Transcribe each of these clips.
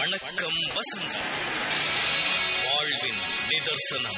வணக்கம் வசந்தம் வாழ்வின் நிதர்சனம்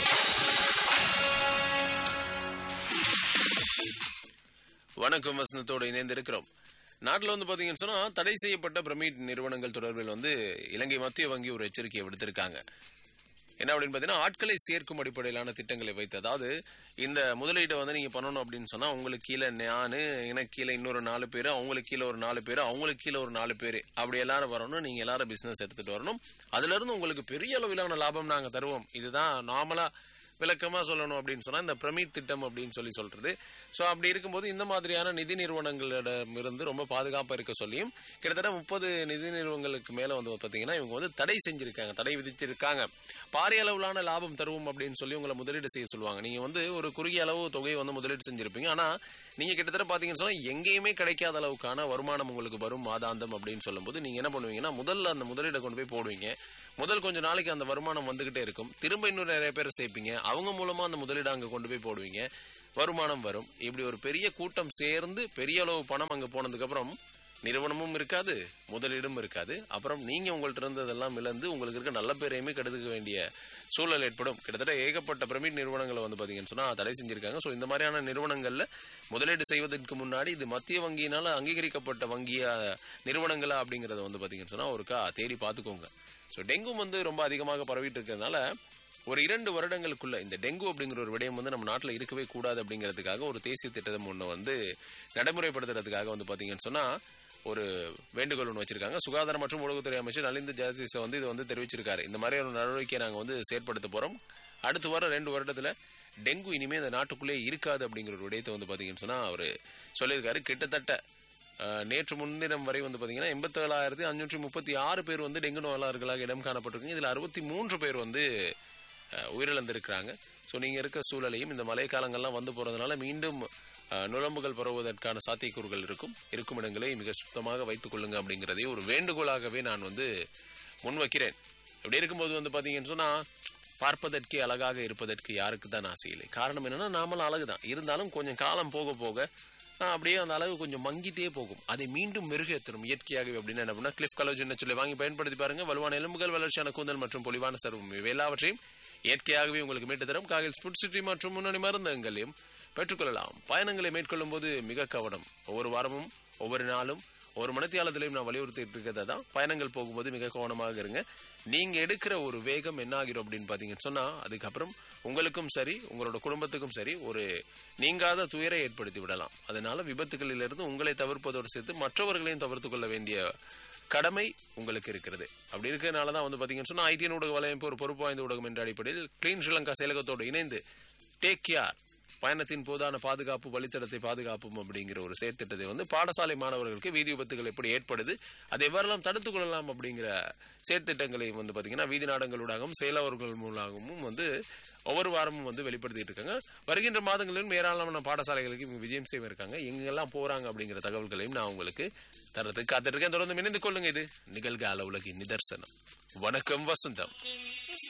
வணக்கம் வசந்தத்தோடு இணைந்திருக்கிறோம் நாட்டில் வந்து பார்த்தீங்கன்னு சொன்னால் தடை செய்யப்பட்ட பிரமிட் நிறுவனங்கள் தொடர்பில் வந்து இலங்கை மத்திய வங்கி ஒரு எச்சரிக்கையை விடுத்திருக்காங்க என்ன அப்படின்னு பார்த்தீங்கன்னா ஆட்களை சேர்க்கும் அடிப்படையிலான திட்டங்களை வைத்து அதாவது இந்த முதலீட்டை வந்து நீங்கள் பண்ணணும் அப்படின்னு சொன்னால் உங்களுக்கு கீழே நான் எனக்கு கீழே இன்னொரு நாலு பேர் அவங்களுக்கு கீழே ஒரு நாலு பேர் அவங்களுக்கு கீழே ஒரு நாலு பேர் அப்படி எல்லாரும் வரணும் நீங்கள் எல்லாரும் பிஸ்னஸ் எடுத்துகிட்டு வரணும் அதுலேருந்து உங்களுக்கு பெரிய அளவிலான லாபம் நாங்கள் தருவோம் இதுதான் நார்மலாக விளக்கமா சொல்லணும் அப்படின்னு சொன்னா இந்த பிரமிட் திட்டம் அப்படின்னு சொல்லி சொல்றது ஸோ அப்படி இருக்கும்போது இந்த மாதிரியான நிதி நிறுவனங்களிடமிருந்து ரொம்ப பாதுகாப்பா இருக்க சொல்லியும் கிட்டத்தட்ட முப்பது நிதி நிறுவனங்களுக்கு மேல வந்து பாத்தீங்கன்னா இவங்க வந்து தடை செஞ்சிருக்காங்க தடை விதிச்சிருக்காங்க பாரிய அளவிலான லாபம் தருவோம் அப்படின்னு சொல்லி உங்களை முதலீடு செய்ய சொல்லுவாங்க நீங்க வந்து ஒரு குறுகிய அளவு தொகையை வந்து முதலீடு செஞ்சிருப்பீங்க ஆனா நீங்க கிட்டத்தட்ட பாத்தீங்கன்னு சொன்னா எங்கேயுமே கிடைக்காத அளவுக்கான வருமானம் உங்களுக்கு வரும் மாதாந்தம் அப்படின்னு சொல்லும்போது நீங்க என்ன பண்ணுவீங்கன்னா முதல்ல அந்த முதலீடை கொண்டு போய் போடுவீங்க முதல் கொஞ்ச நாளைக்கு அந்த வருமானம் வந்துகிட்டே இருக்கும் திரும்ப இன்னும் நிறைய பேர் சேர்ப்பீங்க அவங்க மூலமா அந்த முதலீடு அங்க கொண்டு போய் போடுவீங்க வருமானம் வரும் இப்படி ஒரு பெரிய கூட்டம் சேர்ந்து பெரிய அளவு பணம் அங்க போனதுக்கு அப்புறம் நிறுவனமும் இருக்காது முதலீடும் இருக்காது அப்புறம் நீங்க உங்கள்ட்ட இருந்ததெல்லாம் இழந்து உங்களுக்கு இருக்க நல்ல பேரையுமே கெடுக்க வேண்டிய சூழல் ஏற்படும் கிட்டத்தட்ட ஏகப்பட்ட பிரமிட் நிறுவனங்களை வந்து பாத்தீங்கன்னு சொன்னா தடை செஞ்சிருக்காங்க ஸோ இந்த மாதிரியான நிறுவனங்கள்ல முதலீடு செய்வதற்கு முன்னாடி இது மத்திய வங்கியினால அங்கீகரிக்கப்பட்ட வங்கிய நிறுவனங்களா அப்படிங்கறத வந்து பாத்தீங்கன்னு சொன்னா ஒருக்கா தேடி பார்த்துக்கோங்க ஸோ டெங்கு வந்து ரொம்ப அதிகமாக பரவிட்டு இருக்கிறதுனால ஒரு இரண்டு வருடங்களுக்குள்ள இந்த டெங்கு அப்படிங்கிற ஒரு விடயம் வந்து நம்ம நாட்டில் இருக்கவே கூடாது அப்படிங்கிறதுக்காக ஒரு தேசிய திட்டம் ஒன்று வந்து நடைமுறைப்படுத்துறதுக்காக வந்து பார்த்தீங்கன்னு சொன்னால் ஒரு வேண்டுகோள் ஒன்று வச்சிருக்காங்க சுகாதார மற்றும் உலகத்துறை அமைச்சர் நலிந்த ஜெயதீச வந்து இது வந்து தெரிவிச்சிருக்காரு இந்த மாதிரி ஒரு நடவடிக்கையை நாங்கள் வந்து செயற்படுத்த போகிறோம் அடுத்து வர ரெண்டு வருடத்தில் டெங்கு இனிமேல் இந்த நாட்டுக்குள்ளே இருக்காது அப்படிங்கிற ஒரு விடயத்தை வந்து பார்த்தீங்கன்னு சொன்னால் அவர் சொல்லியிருக்காரு கிட்டத்தட்ட அஹ், நேற்று முன்தினம் வரை வந்து பார்த்தீங்கன்னா எண்பத்தேழாயிரத்தி அஞ்சூற்றி முப்பத்தி ஆறு பேர் வந்து டெங்கு நோயாளர்களாக இடம் காணப்பட்டிருக்குங்க இதில் அறுபத்தி மூன்று பேர் வந்து அஹ், உயிரிழந்திருக்கிறாங்க ஸோ நீங்கள் இருக்க சூழலையும் இந்த மழைக்காலங்கள்லாம் வந்து போகிறதுனால மீண்டும் அஹ், நுழம்புகள் பரவுவதற்கான சாத்தியக்கூறுகள் இருக்கும் இருக்கும் இடங்களை மிக சுத்தமாக வைத்துக் கொள்ளுங்க அப்படிங்கிறதை ஒரு வேண்டுகோளாகவே நான் வந்து முன்வைக்கிறேன் இப்படி இருக்கும்போது வந்து பார்த்தீங்கன்னு சொன்னால் பார்ப்பதற்கே அழகாக இருப்பதற்கு யாருக்கு தான் ஆசை இல்லை காரணம் என்னன்னா நாமளும் அழகு தான் இருந்தாலும் கொஞ்சம் காலம் போக போக ஆஹ், அப்படியே அந்த அழகு கொஞ்சம் மங்கிட்டே போகும் அதை மீண்டும் மெருகேற்றணும் இயற்கையாகவே அப்படின்னு என்ன பண்ணா கிளிஃப் கலோஜன் சொல்லி வாங்கி பயன்படுத்தி பாருங்க வலுவான எலும்புகள் வளர்ச்சியான கூந்தல் மற்றும் பொலிவான சருவம் இவை எல்லாவற்றையும் இயற்கையாகவே உங்களுக்கு மீட்டு தரும் காகில் ஸ்புட் சிட்டி மற்றும் முன்னணி மருந்தகங்களையும் பெற்றுக்கொள்ளலாம் பயணங்களை மேற்கொள்ளும் போது மிக கவனம் ஒவ்வொரு வாரமும் ஒவ்வொரு நாளும் ஒரு மனத்தியாளத்திலையும் நான் வலியுறுத்திட்டு இருக்கிறதா தான் பயணங்கள் போகும்போது மிக கவனமாக இருங்க நீங்க எடுக்கிற ஒரு வேகம் என்ன ஆகிரும் அப்படின்னு பாத்தீங்கன்னு சொன்னா அதுக்கப்புறம் உங்களுக்கும் சரி உங்களோட குடும்பத்துக்கும் சரி ஒரு நீங்காத துயரை ஏற்படுத்தி விடலாம் அதனால விபத்துகளிலிருந்து உங்களை தவிர்ப்பதோடு சேர்த்து மற்றவர்களையும் தவிர்த்து கொள்ள வேண்டிய கடமை உங்களுக்கு இருக்கிறது அப்படி இருக்கிறதுனால தான் வந்து பாத்தீங்கன்னு சொன்னா ஐடிஎன் ஊடக வலையமைப்பு ஒரு பொறுப்பு வாய்ந்த ஊடகம் என்ற அடிப்படையில் கிளீன் ஸ்ரீலங்கா செயலகத்தோடு இணைந்து டேக் கேர் பயணத்தின் போதான பாதுகாப்பு வழித்தடத்தை பாதுகாப்பும் அப்படிங்கிற ஒரு செயற்திட்டத்தை வந்து பாடசாலை மாணவர்களுக்கு வீதி விபத்துகள் எப்படி ஏற்படுது அதை எவ்வாறெல்லாம் தடுத்துக் கொள்ளலாம் அப்படிங்கிற செயற்திட்டங்களை வந்து பார்த்தீங்கன்னா வீதி நாடங்களூடாகவும் செயலவர்கள் மூலமாகவும் வந்து ஒவ்வொரு வாரமும் வந்து வெளிப்படுத்திட்டு இருக்காங்க வருகின்ற மாதங்களிலும் ஏராளமான பாடசாலைகளுக்கு இவங்க விஜயம் செய்ய இருக்காங்க எங்கெல்லாம் போறாங்க அப்படிங்கிற தகவல்களையும் நான் உங்களுக்கு தரத்துக்கு காத்திருக்கேன் தொடர்ந்து இணைந்து கொள்ளுங்க இது நிகழ்கால உலகின் நிதர்சனம் வணக்கம் வசந்தம்